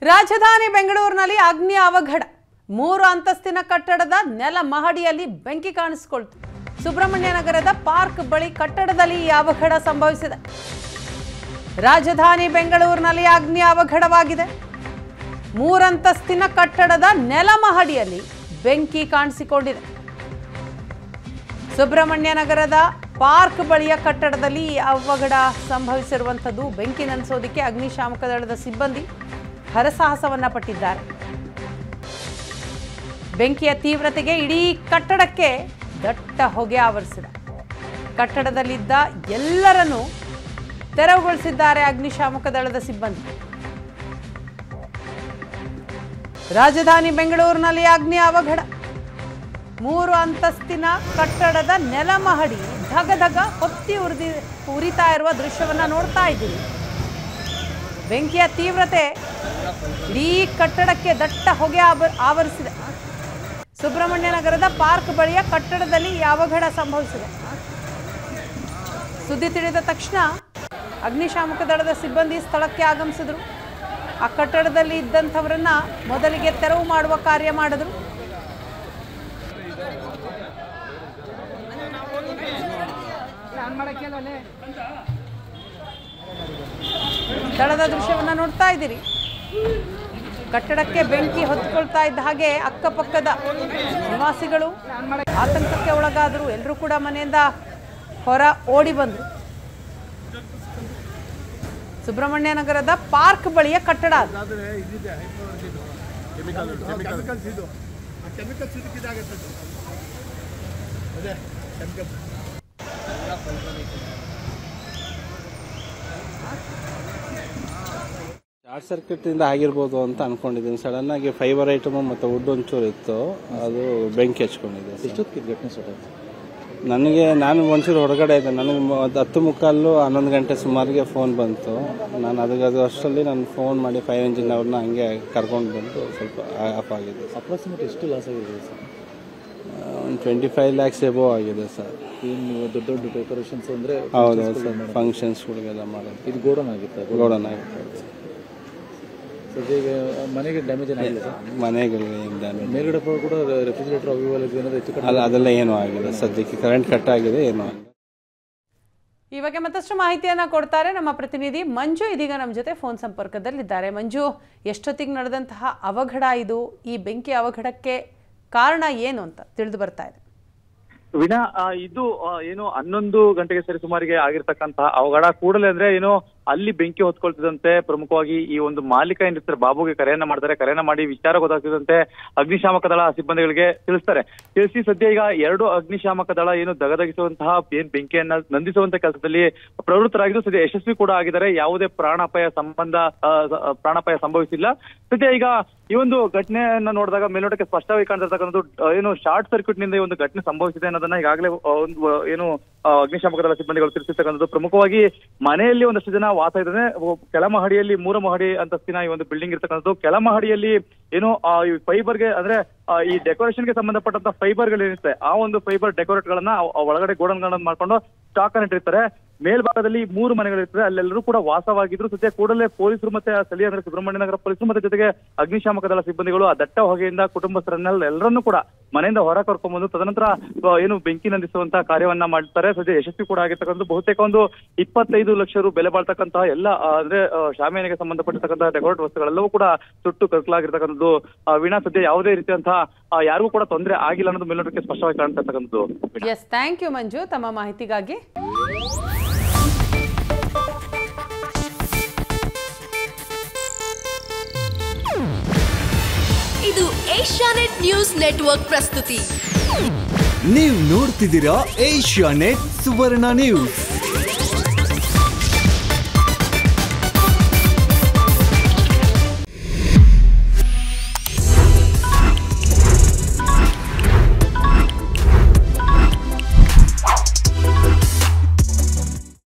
ರಾಜಧಾನಿ ಬೆಂಗಳೂರಿನಲ್ಲಿ ಅಗ್ನಿ ಅವಘಡ ಮೂರು ಅಂತಸ್ತಿನ ಕಟ್ಟಡದ ನೆಲ ಮಹಡಿಯಲ್ಲಿ ಬೆಂಕಿ ಕಾಣಿಸಿಕೊಳ್ತು ಸುಬ್ರಹ್ಮಣ್ಯ ನಗರದ ಪಾರ್ಕ್ ಬಳಿ ಕಟ್ಟಡದಲ್ಲಿ ಈ ಅವಘಡ ಸಂಭವಿಸಿದೆ ರಾಜಧಾನಿ ಬೆಂಗಳೂರಿನಲ್ಲಿ ಅಗ್ನಿ ಅವಘಡವಾಗಿದೆ ಮೂರಂತಸ್ತಿನ ಕಟ್ಟಡದ ನೆಲ ಮಹಡಿಯಲ್ಲಿ ಬೆಂಕಿ ಕಾಣಿಸಿಕೊಂಡಿದೆ ಸುಬ್ರಹ್ಮಣ್ಯ ನಗರದ ಪಾರ್ಕ್ ಬಳಿಯ ಕಟ್ಟಡದಲ್ಲಿ ಈ ಅವಘಡ ಸಂಭವಿಸಿರುವಂಥದ್ದು ಬೆಂಕಿ ನಂದಿಸೋದಕ್ಕೆ ಅಗ್ನಿಶಾಮಕ ದಳದ ಸಿಬ್ಬಂದಿ ಹರಸಾಹಸವನ್ನ ಪಟ್ಟಿದ್ದಾರೆ ಬೆಂಕಿಯ ತೀವ್ರತೆಗೆ ಇಡೀ ಕಟ್ಟಡಕ್ಕೆ ದಟ್ಟ ಹೊಗೆ ಆವರಿಸಿದೆ ಕಟ್ಟಡದಲ್ಲಿದ್ದ ಎಲ್ಲರನ್ನೂ ತೆರವುಗೊಳಿಸಿದ್ದಾರೆ ಅಗ್ನಿಶಾಮಕ ದಳದ ಸಿಬ್ಬಂದಿ ರಾಜಧಾನಿ ಬೆಂಗಳೂರಿನಲ್ಲಿ ಅಗ್ನಿ ಅವಘಡ ಮೂರು ಅಂತಸ್ತಿನ ಕಟ್ಟಡದ ನೆಲಮಹಡಿ ಧಗ ಧಗ ಹೊತ್ತಿ ಉರಿದಿ ಉರಿತಾ ಇರುವ ದೃಶ್ಯವನ್ನ ನೋಡ್ತಾ ಇದ್ದೀವಿ ಬೆಂಕಿಯ ತೀವ್ರತೆ ಇಡೀ ಕಟ್ಟಡಕ್ಕೆ ದಟ್ಟ ಹೊಗೆ ಆವ- ಆವರಿಸಿದೆ ಸುಬ್ರಹ್ಮಣ್ಯ ನಗರದ ಪಾರ್ಕ್ ಬಳಿಯ ಕಟ್ಟಡದಲ್ಲಿ ಈ ಅವಘಡ ಸಂಭವಿಸಿದೆ ಸುದ್ದಿ ತಿಳಿದ ತಕ್ಷಣ ಅಗ್ನಿಶಾಮಕ ದಳದ ಸಿಬ್ಬಂದಿ ಸ್ಥಳಕ್ಕೆ ಆಗಮಿಸಿದ್ರು ಆ ಕಟ್ಟಡದಲ್ಲಿ ಇದ್ದಂಥವರನ್ನ ಮೊದಲಿಗೆ ತೆರವು ಮಾಡುವ ಕಾರ್ಯ ಮಾಡಿದ್ರು ಸ್ಥಳದ ದೃಶ್ಯವನ್ನ ನೋಡ್ತಾ ಇದ್ದೀರಿ ಕಟ್ಟಡಕ್ಕೆ ಬೆಂಕಿ ಹೊತ್ಕೊಳ್ತಾ ಇದ್ದ ಹಾಗೆ ಅಕ್ಕಪಕ್ಕದ ನಿವಾಸಿಗಳು ಆತಂಕಕ್ಕೆ ಒಳಗಾದರು ಎಲ್ಲರೂ ಕೂಡ ಮನೆಯಿಂದ ಹೊರ ಓಡಿ ಬಂದರು ಸುಬ್ರಹ್ಮಣ್ಯ ನಗರದ ಪಾರ್ಕ್ ಬಳಿಯ ಕಟ್ಟಡ ಅದು ಕೆಮಿಕಲ್ಸ್ ಇದು ಆ ಕೆಮಿಕಲ್ಸ್ ಇದಕ್ಕೆ ಇದಾಗುತ್ತೆ ಅದು. ಅದೇ ಕೆಮಿಕಲ್ಸ್ ಶಾರ್ಟ್ ಸರ್ಕ್ಯೂಟ್ ಇಂದ ಆಗಿರ್ಬೋದು ಅಂತ ಅನ್ಕೊಂಡಿದ್ದೀನಿ ಸಡನ್ ಆಗಿ ಫೈಬರ್ ಐಟಮ್ ಮತ್ತು ವುಡ್ ಒಂಚೂರು ಇತ್ತು ಅದು ಬೆಂಕಿ ಹಚ್ಕೊಂಡಿದೆ ಎಷ್ಟೊತ್ತಿಗೆ ಘಟನೆ ಸ್ಟಾರ್ಟ್ ನನಗೆ ನಾನು ಒಂಚೂರು ಹೊರಗಡೆ ಇದ್ದೆ ನನಗೆ ಮ- ಒಂದು ಹತ್ತು ಮುಕ್ಕಾಲು ಹನ್ನೊಂದು ಗಂಟೆ ಸುಮಾರಿಗೆ ಫೋನ್ ಬಂತು ನಾನು ಅದಕ್ಕೆ ಅದು ಅಷ್ಟರಲ್ಲಿ ನಾನು ಫೋನ್ ಮಾಡಿ ಫೈರ್ ಇಂಜಿನ್ ಅವ್ರನ್ನ ಹಂಗೆ ಕರ್ಕೊಂಡು ಬಂದು ಸ್ವಲ್ಪ ಆಫ್ ಆಗಿದೆ ಅಪ್ರಾಕ್ಸಿಮೇಟ್ ಎಷ್ಟು ಲಾಸ್ ಆಗಿದೆ ಸರ್ ಒಂದು ಟ್ವೆಂಟಿ ಫೈವ್ ಲ್ಯಾಕ್ಸ್ ಎಬೋ ಆಗಿದೆ ಸರ್ ಏನು ನೀವು ದೊಡ್ಡ ದೊಡ್ಡ ಡೆಕೋರೇಷನ್ಸ್ ಅಂದರೆ ಹೌದು ಸರ್ ಫಂಕ್ಷನ್ಸ್ಗಳಿಗೆಲ್ಲ ಮಾಡೋದು ಇದು ಗೋಡನ್ ಆಗಿತ್ತು ಗೋಡನ್ ಆಗಿತ್ತು ಸದ್ಯ ಮನೆಗೆ ಡ್ಯಾಮೇಜ್ ಏನಾಗಿಲ್ಲ ಸರ್ ಮನೆಗಳಿಗೆ ಇಂದ ಮೇಲ್ಗಡೆ ಫ್ಲೋರ್ ಕೂಡ ರೆಫ್ರಿಜರೇಟರ್ ಅವು ಇವು ಎಲ್ಲ ಏನಾದ್ರು ಹೆಚ್ಚು ಕಡಿಮೆ ಅಲ್ಲ ಅದೆಲ್ಲ ಏನೂ ಆಗಿಲ್ಲ ಸದ್ಯಕ್ಕೆ ಕರೆಂಟ್ ಕಟ್ ಆಗಿದೆ ಏನೂ ಆಗಿಲ್ಲ ಈ ಬಗ್ಗೆ ಮತ್ತಷ್ಟು ಮಾಹಿತಿಯನ್ನ ಕೊಡ್ತಾರೆ ನಮ್ಮ ಪ್ರತಿನಿಧಿ ಮಂಜು ಇದೀಗ ನಮ್ಮ ಜೊತೆ ಫೋನ್ ಸಂಪರ್ಕದಲ್ಲಿದ್ದಾರೆ ಮಂಜು ಎಷ್ಟೊತ್ತಿಗೆ ನಡೆದಂತಹ ಅವಘಡ ಇದು ಈ ಬೆಂಕಿ ಅವಘಡಕ್ಕೆ ಕಾರಣ ಏನು ಅಂತ ತಿಳಿದು ಬರ್ತಾ ಇದೆ ವಿನಾ ಆ, ಇದು ಆ, ಏನು ಹನ್ನೊಂದು ಗಂಟೆಗೆ ಸರಿ ಸುಮಾರಿಗೆ ಆಗಿರ್ತಕ್ಕಂತಹ ಅವಘಡ ಕೂಡಲೇ ಅಂದ್ರೆ ಏನು ಅಲ್ಲಿ ಬೆಂಕಿ ಹೊತ್ಕೊಳ್ತಿದಂತೆ ಪ್ರಮುಖವಾಗಿ ಈ ಒಂದು ಮಾಲೀಕ ಏನಿರ್ತಾರೆ ಬಾಬುಗೆ ಕರೆಯನ್ನ ಮಾಡ್ತಾರೆ ಕರೆಯನ್ನ ಮಾಡಿ ವಿಚಾರ ಗೊತ್ತಾಗ್ತಿದಂತೆ ಅಗ್ನಿಶಾಮಕ ದಳ ಸಿಬ್ಬಂದಿಗಳಿಗೆ ತಿಳಿಸ್ತಾರೆ ತಿಳಿಸಿ ಸದ್ಯ ಈಗ ಎರಡು ಅಗ್ನಿಶಾಮಕ ದಳ ಏನು ದಗದಗಿಸುವಂತಹ ಏನ್ ಬೆಂಕಿಯನ್ನ ನಂದಿಸುವಂತ ಕೆಲಸದಲ್ಲಿ ಪ್ರವೃತ್ತರಾಗಿದ್ದು ಸದ್ಯ ಯಶಸ್ವಿ ಕೂಡ ಆಗಿದ್ದಾರೆ ಯಾವುದೇ ಪ್ರಾಣಾಪಾಯ ಸಂಬಂಧ ಆ, ಸ- ಪ್ರಾಣಾಪಾಯ ಸಂಭವಿಸಿಲ್ಲ ಸದ್ಯ ಈಗ ಈ ಒಂದು ಘಟನೆಯನ್ನ ನೋಡಿದಾಗ ಮೇಲ್ನೋಟಕ್ಕೆ ಸ್ಪಷ್ಟವಾಗಿ ಕಾಣ್ತಿರ್ತಕ್ಕಂಥದ್ದು ಆ, ಏನು ಶಾರ್ಟ್ ಸರ್ಕ್ಯೂಟ್ ನಿಂದ ಈ ಒಂದು ಘಟನೆ ಸಂಭವಿಸಿದೆ ಅನ್ನೋದನ್ನ ಈಗಾಗಲೇ ಆ, ಒಂದು ಆ, ಏನು ಆ, ಅಗ್ನಿಶಾಮಕ ದಳ ಸಿಬ್ಬಂದಿಗಳು ತಿಳಿಸಿರ್ತಕ್ಕಂಥದ್ದು ಪ್ರಮುಖವಾಗಿ ಮನೆಯಲ್ಲಿ ಒಂದಷ್ಟು ಜನ ವಾಸ ಇದ್ದಾರೆ ಒ- ಕೆಳ ಮಹಡಿಯಲ್ಲಿ ಮೂರು ಮಹಡಿ ಅಂತಸ್ತಿನ ಈ ಒಂದು ಬಿಲ್ಡಿಂಗ್ ಇರ್ತಕ್ಕಂಥದ್ದು ಕೆಳ ಮಹಡಿಯಲ್ಲಿ ಏನು ಆ, ಈ ಫೈಬರ್ಗೆ ಅಂದ್ರೆ ಆ, ಈ ಡೆಕೋರೇಷನ್ ಗೆ ಸಂಬಂಧಪಟ್ಟಂತ ಫೈಬರ್ ಗಳಿರುತ್ತೆ ಆ ಒಂದು ಫೈಬರ್ ಡೆಕೋರೇಟ್ ಗಳನ್ನ ಆ- ಆ ಒಳಗಡೆ ಗೋಡನ್ ಗಳನ್ನ ಮಾಡ್ಕೊಂಡು ಸ್ಟಾಕ್ ಅನ್ನ ಇಟ್ಟಿರ್ತಾರೆ ಮೇಲ್ಭಾಗದಲ್ಲಿ ಮೂರು ಮನೆಗಳಿರ್ತದೆ ಅಲ್ಲೆಲ್ಲರೂ ಕೂಡ ವಾಸವಾಗಿದ್ರು ಸದ್ಯ ಕೂಡಲೇ ಪೊಲೀಸರು ಮತ್ತೆ ಆ ಸ್ಥಳೀಯ ಅಂದ್ರೆ ಸುಬ್ರಹ್ಮಣ್ಯ ನಗರ ಪೊಲೀಸರು ಮತ್ತೆ ಜೊತೆಗೆ ಅಗ್ನಿಶಾಮಕ ದಳ ಸಿಬ್ಬಂದಿಗಳು ಆ ದಟ್ಟ ಹೊಗೆಯಿಂದ ಕುಟುಂಬಸ್ಥರನ್ನೆಲ್ಲ ಎಲ್ಲರನ್ನೂ ಕೂಡ ಮನೆಯಿಂದ ಹೊರ ಕರ್ಕೊಂಡ್ಬಂದು ತದನಂತರ ಆ, ಏನು ಬೆಂಕಿ ನಂದಿಸುವಂತ ಕಾರ್ಯವನ್ನ ಮಾಡ್ತಾರೆ ಸದ್ಯ ಯಶಸ್ವಿ ಕೂಡ ಆಗಿರ್ತಕ್ಕಂಥ ಬಹುತೇಕ ಒಂದು ಇಪ್ಪತ್ತೈದು ಲಕ್ಷ ರು ಬೆಲೆ ಬಾಳ್ತಕ್ಕಂತಹ ಎಲ್ಲ ಆ, ಅಂದ್ರೆ ಆ, ಶಾಮಿಯಾನಿಗೆ ಸಂಬಂಧಪಟ್ಟಿರ್ತಕ್ಕಂತಹ ಡೆಕೋರೇಟ್ ವಸ್ತುಗಳೆಲ್ಲವೂ ಕೂಡ ಸುಟ್ಟು ಕರ್ಕಲಾಗಿರ್ತಕ್ಕಂಥದ್ದು ಆ, ವೀಣಾ ಸದ್ಯ ಯಾವುದೇ ರೀತಿಯಂತಹ ಆ, ಯಾರಿಗೂ ಕೂಡ ತೊಂದರೆ ಆಗಿಲ್ಲ ಅನ್ನೋದು ಮೇಲ್ನೋಟಕ್ಕೆ ಸ್ಪಷ್ಟವಾಗಿ ಕಾಣ್ತಾ ಇರ್ತಕ್ಕಂಥದ್ದು ಎಸ್ ಥ್ಯಾಂಕ್ ಯು ಮಂಜು ತಮ್ಮ ಮಾಹಿತಿಗಾಗಿ ಇದು ಏಷ್ಯಾನೆಟ್ ನ್ಯೂಸ್ ನೆಟ್ವರ್ಕ್ ಪ್ರಸ್ತುತಿ ನೀವು ನೋಡ್ತಿದ್ದೀರಾ ಏಷ್ಯಾ ನೆಟ್ ಸುವರ್ಣ ನ್ಯೂಸ್